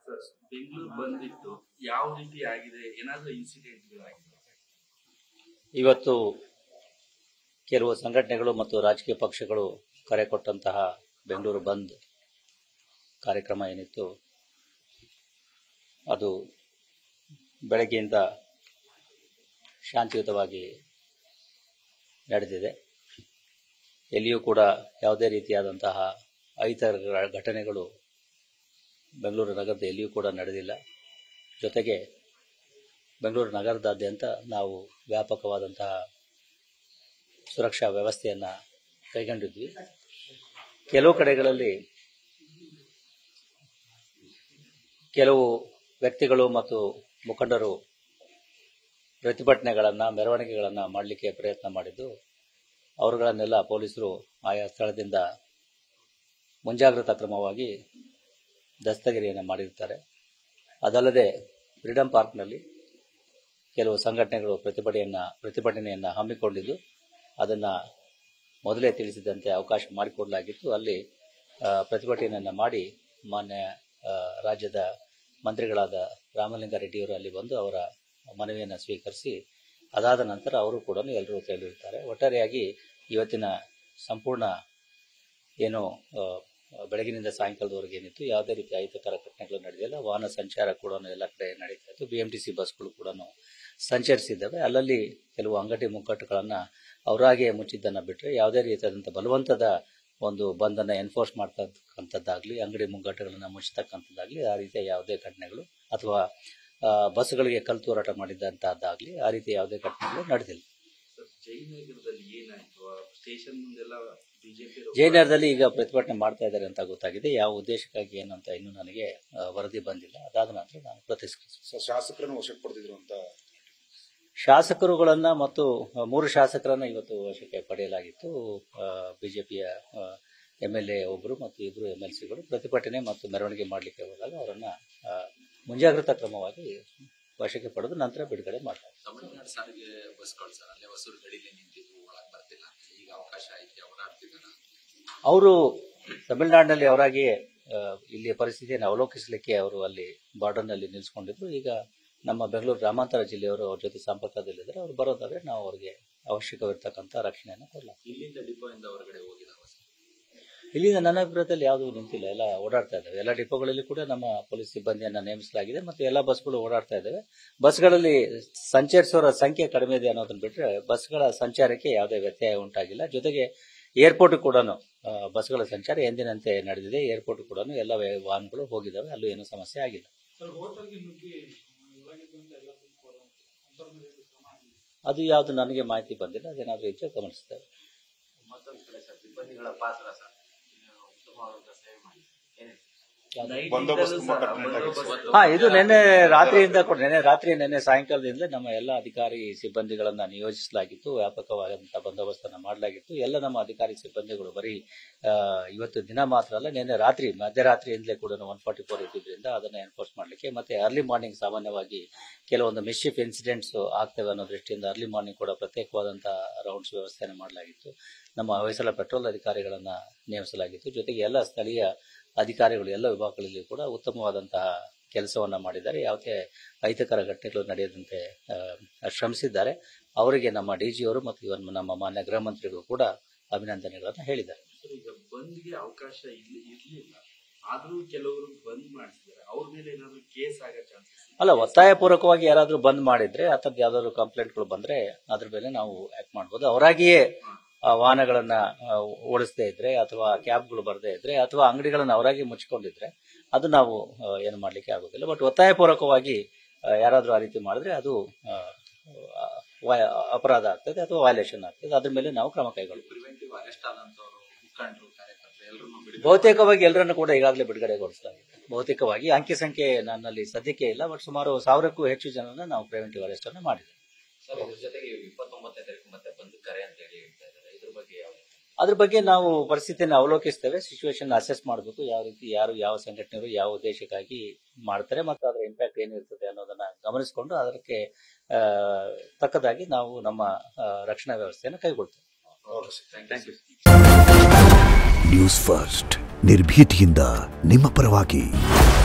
Sir Bengaluru ಬಂದಿತ್ತು ಯಾವ ರೀತಿ ಆಗಿದೆ ಏನಾದ್ರೂ ಇನ್ಸಿಡೆಂಟ್ಗಳಾಗಿದೆ ಇವತ್ತು ಕೆಲವು ಸಂಘಟನೆಗಳು ಮತ್ತು ರಾಜಕೀಯ ಪಕ್ಷಗಳು ಕರೆ ಕೊಟ್ಟಂತಹ ಬೆಂಗಳೂರು ಬಂದ್ ಕಾರ್ಯಕ್ರಮ ಏನಿತ್ತು ಅದು ಬೆಳಗ್ಗೆಯಿಂದ ಶಾಂತಿಯುತವಾಗಿ ನಡೆದಿದೆ ಎಲ್ಲಿಯೂ ಕೂಡ ಯಾವುದೇ ರೀತಿಯಾದಂತಹ ಅಹಿತರ ಘಟನೆಗಳು ಬೆಂಗಳೂರು ನಗರದ ಎಲ್ಲಿಯೂ ಕೂಡ ನಡೆದಿಲ್ಲ ಜೊತೆಗೆ ಬೆಂಗಳೂರು ನಗರದಾದ್ಯಂತ ನಾವು ವ್ಯಾಪಕವಾದಂತಹ ಸುರಕ್ಷಾ ವ್ಯವಸ್ಥೆಯನ್ನು ಕೈಗೊಂಡಿದ್ವಿ ಕೆಲವು ಕಡೆಗಳಲ್ಲಿ ಕೆಲವು ವ್ಯಕ್ತಿಗಳು ಮತ್ತು ಮುಖಂಡರು ಪ್ರತಿಭಟನೆಗಳನ್ನು ಮೆರವಣಿಗೆಗಳನ್ನು ಮಾಡಲಿಕ್ಕೆ ಪ್ರಯತ್ನ ಮಾಡಿದ್ದು ಅವರುಗಳನ್ನೆಲ್ಲ ಪೊಲೀಸರು ಆಯಾ ಸ್ಥಳದಿಂದ ಮುಂಜಾಗ್ರತಾ ಕ್ರಮವಾಗಿ ದಸ್ತಗಿರಿಯನ್ನು ಮಾಡಿರ್ತಾರೆ ಅದಲ್ಲದೆ ಫ್ರೀಡಂ ಪಾರ್ಕ್ನಲ್ಲಿ ಕೆಲವು ಸಂಘಟನೆಗಳು ಪ್ರತಿಭಟನೆಯನ್ನು ಪ್ರತಿಭಟನೆಯನ್ನು ಹಮ್ಮಿಕೊಂಡಿದ್ದು ಅದನ್ನು ಮೊದಲೇ ತಿಳಿಸಿದಂತೆ ಅವಕಾಶ ಮಾಡಿಕೊಡಲಾಗಿತ್ತು ಅಲ್ಲಿ ಆ, ಪ್ರತಿಭಟನೆಯನ್ನು ಮಾಡಿ ಮಾನ್ಯ ಆ, ರಾಜ್ಯದ ಮಂತ್ರಿಗಳಾದ ರಾಮಲಿಂಗಾರೆಡ್ಡಿಯವರು ಅಲ್ಲಿ ಬಂದು ಅವರ ಮನವಿಯನ್ನು ಸ್ವೀಕರಿಸಿ ಅದಾದ ನಂತರ ಅವರು ಕೂಡ ಎಲ್ಲರೂ ತಿಳಿದಿರ್ತಾರೆ ಒಟ್ಟಾರೆಯಾಗಿ ಇವತ್ತಿನ ಸಂಪೂರ್ಣ ಏನು ಆ, ಬೆಳಗಿನಿಂದ ಸಾಯಂಕಾಲದವರೆಗೆ ಏನಿತ್ತು ಯಾವುದೇ ರೀತಿ ಅಹಿತಕರ ಘಟನೆಗಳು ನಡೆದಿಲ್ಲ ವಾಹನ ಸಂಚಾರ ಕೂಡ ಎಲ್ಲ ಕಡೆ ನಡೀತಾ ಇತ್ತು ಬಿ ಎಂ ಟಿ ಸಿ ಬಸ್ಗಳು ಕೂಡ ಸಂಚರಿಸಿದ್ದಾವೆ ಅಲ್ಲಲ್ಲಿ ಕೆಲವು ಅಂಗಡಿ ಮುಗ್ಗಟ್ಟುಗಳನ್ನು ಅವರಾಗೆ ಮುಚ್ಚಿದ್ದನ್ನು ಬಿಟ್ಟರೆ ಯಾವುದೇ ರೀತಿಯಾದಂಥ ಬಲವಂತದ ಒಂದು ಬಂಧನ ಎನ್ಫೋರ್ಸ್ ಮಾಡ್ತಕ್ಕಂಥದ್ದಾಗಲಿ ಅಂಗಡಿ ಮುಗ್ಗಟ್ಟುಗಳನ್ನು ಮುಚ್ಚತಕ್ಕಂಥದ್ದಾಗಲಿ ಆ ರೀತಿಯ ಯಾವುದೇ ಘಟನೆಗಳು ಅಥವಾ ಆ, ಬಸ್ಗಳಿಗೆ ಕಲ್ಲು ತೂರಾಟ ಮಾಡಿದಂತಹದ್ದಾಗಲಿ ಆ ರೀತಿ ಯಾವುದೇ ಘಟನೆಗಳು ನಡೆದಿಲ್ಲ ಸರ್ ಜಯನಗರದಲ್ಲಿ ಏನಾಯ್ತು ಸ್ಟೇಷನ್ ಮುಂದೆಲ್ಲ ಬಿಜೆಪಿ ಜಯನಗರದಲ್ಲಿ ಈಗ ಪ್ರತಿಭಟನೆ ಮಾಡ್ತಾ ಇದ್ದಾರೆ ಅಂತ ಗೊತ್ತಾಗಿದೆ ಯಾವ ಉದ್ದೇಶಕ್ಕಾಗಿ ಏನು ಅಂತ ಇನ್ನೂ ನನಗೆ ಆ, ವರದಿ ಬಂದಿಲ್ಲ ಅದಾದ ನಂತರ ನಾನು ಪ್ರತಿಕ್ರಿಯಿಸ್ತೀನಿ ಸ- ಶಾಸಕರನ್ನು ವಶಕ್ಕೆ ಪಡೆದಿದ್ರು ಅಂತ ಶಾಸಕರುಗಳನ್ನ ಮತ್ತು ಆ, ಮೂರು ಶಾಸಕರನ್ನ ಇವತ್ತು ವಶಕ್ಕೆ ಪಡೆಯಲಾಗಿತ್ತು ಬಿಜೆಪಿಯ ಎಂ ಎಲ್ ಎ ಒಬ್ಬರು ಮತ್ತು ಇಬ್ಬರು ಎಂ ಎಲ್ ಸಿಗಳು ಪ್ರತಿಭಟನೆ ಮತ್ತು ಮೆರವಣಿಗೆ ಮಾಡಲಿಕ್ಕೆ ಹೋದಾಗ ಅವರನ್ನ ಆ, ಮುಂಜಾಗ್ರತಾ ಕ್ರಮವಾಗಿ ವಶಕ್ಕೆ ಪಡೆದು ನಂತರ ಬಿಡುಗಡೆ ಮಾಡ್ತಾರೆ ತಮಿಳುನಾಡು ಸಾರಿಗೆ ಬಸ್ಗಳು ಸರ್ ಅಲ್ಲೇ ಹೊಸೂರು ಗಡಿಲೇ ನಿಂತಿದ್ವು ಒಳಗೆ ಬರ್ತಿಲ್ಲ ಅಂತ ಈಗ ಅವಕಾಶ ಐತಿ ಓಡಾಡ್ತಿದ್ದಾರ ಅವರು ತಮಿಳುನಾಡಿನಲ್ಲಿ ಅವರಾಗಿ ಆ, ಇಲ್ಲಿಯ ಪರಿಸ್ಥಿತಿಯನ್ನು ಅವಲೋಕಿಸಲಿಕ್ಕೆ ಅವರು ಅಲ್ಲಿ ಬಾರ್ಡರ್ನಲ್ಲಿ ನಿಲ್ಲಿಸ್ಕೊಂಡಿದ್ರು ಈಗ ನಮ್ಮ ಬೆಂಗಳೂರು ಗ್ರಾಮಾಂತರ ಜಿಲ್ಲೆಯವರು ಅವ್ರ ಜೊತೆ ಸಂಪರ್ಕದಲ್ಲಿದ್ದಾರೆ ಅವ್ರು ಬರೋದಾದ್ರೆ ನಾವು ಅವರಿಗೆ ಅವಶ್ಯಕವಿರ್ತಕ್ಕಂಥ ರಕ್ಷಣೆಯನ್ನು ಕೊಡಲಾಗ್ತದೆ ಇಲ್ಲಿಂದ ಡಿಪೋಯಿಂದ ಹೊರಗಡೆ ಹೋಗಿದಾವ ಸರ್ ಇಲ್ಲಿಂದ ನನ್ನ ಅಭಿಪ್ರಾಯದಲ್ಲಿ ಯಾವುದೂ ನಿಂತಿಲ್ಲ ಎಲ್ಲ ಓಡಾಡ್ತಾ ಇದ್ದಾವೆ ಎಲ್ಲ ಡಿಪೋಗಳಲ್ಲಿ ಕೂಡ ನಮ್ಮ ಪೊಲೀಸ್ ಸಿಬ್ಬಂದಿಯನ್ನು ನೇಮಿಸಲಾಗಿದೆ ಮತ್ತು ಎಲ್ಲ ಬಸ್ಗಳು ಓಡಾಡ್ತಾ ಇದ್ದಾವೆ ಬಸ್ಗಳಲ್ಲಿ ಸಂಚರಿಸೋರ ಸಂಖ್ಯೆ ಕಡಿಮೆ ಇದೆ ಅನ್ನೋದನ್ನ ಬಿಟ್ಟರೆ ಬಸ್ಗಳ ಸಂಚಾರಕ್ಕೆ ಯಾವುದೇ ವ್ಯತ್ಯಯ ಉಂಟಾಗಿಲ್ಲ ಜೊತೆಗೆ ಏರ್ಪೋರ್ಟ್ ಕೂಡ ಬಸ್ಗಳ ಸಂಚಾರ ಎಂದಿನಂತೆ ನಡೆದಿದೆ ಏರ್ಪೋರ್ಟ್ ಕೂಡ ಎಲ್ಲ ವ್ಯ- ವಾಹನಗಳು ಹೋಗಿದ್ದಾವೆ ಅಲ್ಲೂ ಏನೂ ಸಮಸ್ಯೆ ಆಗಿಲ್ಲ ಅದು ಯಾವುದು ನನಗೆ ಮಾಹಿತಿ ಬಂದಿಲ್ಲ ಅದೇನಾದರೂ ಹೆಚ್ಚು ಗಮನಿಸ್ತೇವೆ ಮತ್ತೊಂದು ಕಡೆ ಸರ್ ಸಿಬ್ಬಂದಿಗಳ ಪಾತ್ರ ಸರ್ ಉತ್ತಮವಾದ ಸೇವೆ ಮಾಡಿ ಏನಿದೆ ಬಂದೋಬಸ್ತ್ ತುಂಬಾ ಕಟ್ಟುನಿಟ್ಟಾಗಿದೆ. ಹಾ ಇದು ನಿನ್ನೆ ರಾತ್ರಿಯಿಂದ ಕೂಡ ನಿನ್ನೆ ರಾತ್ರಿ ನಿನ್ನೆ ಸಾಯಂಕಾಲದಿಂದ ನಮ್ಮ ಎಲ್ಲ ಅಧಿಕಾರಿ ಸಿಬ್ಬಂದಿಗಳನ್ನ ನಿಯೋಜಿಸಲಾಗಿತ್ತು ವ್ಯಾಪಕವಾದಂತಹ ಬಂದೋಬಸ್ತನ್ನ ಮಾಡಲಾಗಿತ್ತು ಎಲ್ಲ ನಮ್ಮ ಅಧಿಕಾರಿ ಸಿಬ್ಬಂದಿಗಳು ಬರೀ ಆ, ಇವತ್ತು ದಿನ ಮಾತ್ರ ಅಲ್ಲ ನಿನ್ನೆ ರಾತ್ರಿ ಮಧ್ಯರಾತ್ರಿಯಿಂದಲೇ ಕೂಡ ಒನ್ ಫಾರ್ಟಿ ಫೋರ್ ಇದ್ದಿದ್ರಿಂದ ಅದನ್ನ ಎನ್ಫೋರ್ಸ್ ಮಾಡಲಿಕ್ಕೆ ಮತ್ತೆ ಅರ್ಲಿ ಮಾರ್ನಿಂಗ್ ಸಾಮಾನ್ಯವಾಗಿ ಕೆಲವೊಂದು ಮಿಸ್ಚಿಫ್ ಇನ್ಸಿಡೆಂಟ್ಸ್ ಆಗ್ತವೆ ಅನ್ನೋ ದೃಷ್ಟಿಯಿಂದ ಅರ್ಲಿ ಮಾರ್ನಿಂಗ್ ಕೂಡ ಪ್ರತ್ಯೇಕವಾದಂತಹ ರೌಂಡ್ಸ್ ವ್ಯವಸ್ಥೆಯನ್ನು ಮಾಡಲಾಗಿತ್ತು ನಮ್ಮ ಹೊಯ್ಸಳ ಪೆಟ್ರೋಲ್ ಅಧಿಕಾರಿಗಳನ್ನ ನೇಮಿಸಲಾಗಿತ್ತು ಜೊತೆಗೆ ಎಲ್ಲ ಸ್ಥಳೀಯ ಅಧಿಕಾರಿಗಳು ಎಲ್ಲ ವಿಭಾಗಗಳಲ್ಲಿ ಕೂಡ ಉತ್ತಮವಾದಂತಹ ಕೆಲಸವನ್ನ ಮಾಡಿದ್ದಾರೆ ಯಾವುದೇ ಅಹಿತಕರ ಘಟನೆಗಳು ನಡೆಯದಂತೆ ಆ, ಶ್ರಮಿಸಿದ್ದಾರೆ ಅವರಿಗೆ ನಮ್ಮ ಡಿ ಅವರು ಮತ್ತು ಇವನ್ ನಮ್ಮ ಮಾನ್ಯ ಗೃಹ ಮಂತ್ರಿಗಳು ಕೂಡ ಅಭಿನಂದನೆಗಳನ್ನು ಹೇಳಿದ್ದಾರೆ ಸರ್ ಈಗ ಬಂದ್ಗೆ ಅವಕಾಶ ಇಲ್ಲಿ ಇರ್ಲಿಲ್ಲ ಆದ್ರೂ ಕೆಲವರು ಬಂದ್ ಮಾಡಿಸಿದ್ದಾರೆ ಅವ್ರ ಮೇಲೆ ಏನಾದ್ರು ಕೇಸ್ ಆಗೋ ಚಾನ್ಸಸ್ ಅಲ್ಲ ಒತ್ತಾಯಪೂರ್ವಕವಾಗಿ ಯಾರಾದರೂ ಬಂದ್ ಮಾಡಿದ್ರೆ ಆ ಥರದ್ದು ಯಾವ್ದಾದ್ರು ಕಂಪ್ಲೇಂಟ್ಗಳು ಬಂದ್ರೆ ಅದ್ರ ಮೇಲೆ ನಾವು ಆಕ್ಟ್ ಮಾಡ್ಬೋದು ಅವರಾಗಿಯೇ ಆ ವಾಹನಗಳನ್ನ ಆ, ಓಡಿಸದೇ ಇದ್ರೆ ಅಥವಾ ಕ್ಯಾಬ್ಗಳು ಬರದೇ ಇದ್ರೆ ಅಥವಾ ಅಂಗಡಿಗಳನ್ನ ಅವರಾಗಿ ಮುಚ್ಕೊಂಡಿದ್ರೆ ಅದು ನಾವು ಆ, ಏನು ಮಾಡ್ಲಿಕ್ಕೆ ಆಗೋದಿಲ್ಲ ಬಟ್ ಒತ್ತಾಯಪೂರ್ವಕವಾಗಿ ಆ, ಯಾರಾದ್ರೂ ಆ ರೀತಿ ಮಾಡಿದ್ರೆ ಅದು ಆ, ವ- ಅಪರಾಧ ಆಗ್ತದೆ ಅಥವಾ ವಯಲೇಷನ್ ಆಗ್ತದೆ ಅದ್ರ ಮೇಲೆ ನಾವು ಕ್ರಮ ಕೈಗೊಳ್ತೀವಿ ಪ್ರಿವೆಂಟಿವ್ ಅರೆಸ್ಟ್ ಆದಂತವರು ಮುಖಂಡರು ಕಾರ್ಯಕರ್ತರು ಎಲ್ಲರನ್ನೂ ಬಿಡುಗಡೆ ಬಹುತೇಕವಾಗಿ ಎಲ್ಲರನ್ನು ಕೂಡ ಈಗಾಗಲೇ ಬಿಡುಗಡೆಗೊಳಿಸಲಾಗಿದೆ ಬಹುತೇಕವಾಗಿ ಅಂಕಿ ಸಂಖ್ಯೆ ನನ್ನಲ್ಲಿ ಸದ್ಯಕ್ಕೆ ಇಲ್ಲ ಬಟ್ ಸುಮಾರು ಸಾವಿರಕ್ಕೂ ಹೆಚ್ಚು ಜನರನ್ನ ನಾವು ಪ್ರಿವೆಂಟಿವ್ ಅರೆಸ್ಟ್ ಅನ್ನು ಮಾಡಿದ್ದೇವೆ ಸರ್ ಇದ್ರ ಜೊತೆಗೆ ಇಪ್ಪತ್ತೊಂಬತ್ತನೇ ತಾರೀಕು ಮತ್ತೆ ಬಂದು ಕರೆ ಅಂತ ಹೇಳಿ ಹೇಳ್ತಾ ಇದ್ದಾರೆ ಇದ್ರ ಬಗ್ಗೆ ಯಾವ ಅದ್ರ ಬಗ್ಗೆ ನಾವು ಪರಿಸ್ಥಿತಿಯನ್ನು ಅವಲೋಕಿಸ್ತೇವೆ ಸಿಚುವೇಶನ್ ಅಸೆಸ್ ಮಾಡಬೇಕು ಯಾವ ರೀತಿ ಯಾರು ಯಾವ ಸಂಘಟನೆಗಳು ಯಾವ ಉದ್ದೇಶಕ್ಕಾಗಿ ಮಾಡ್ತಾರೆ ಮತ್ತು ಅದರ ಇಂಪ್ಯಾಕ್ಟ್ ಏನಿರ್ತದೆ ಅನ್ನೋದನ್ನ ಗಮನಿಸಿಕೊಂಡು ಅದಕ್ಕೆ ಆ, ತಕ್ಕದಾಗಿ ನಾವು ನಮ್ಮ ಆ, ರಕ್ಷಣಾ ವ್ಯವಸ್ಥೆಯನ್ನು ಕೈಗೊಳ್ತೇವೆ okay sir thank you News First ನಿರ್ಭೀತಿಯಿಂದ ನಿಮ್ಮ ಪರವಾಗಿ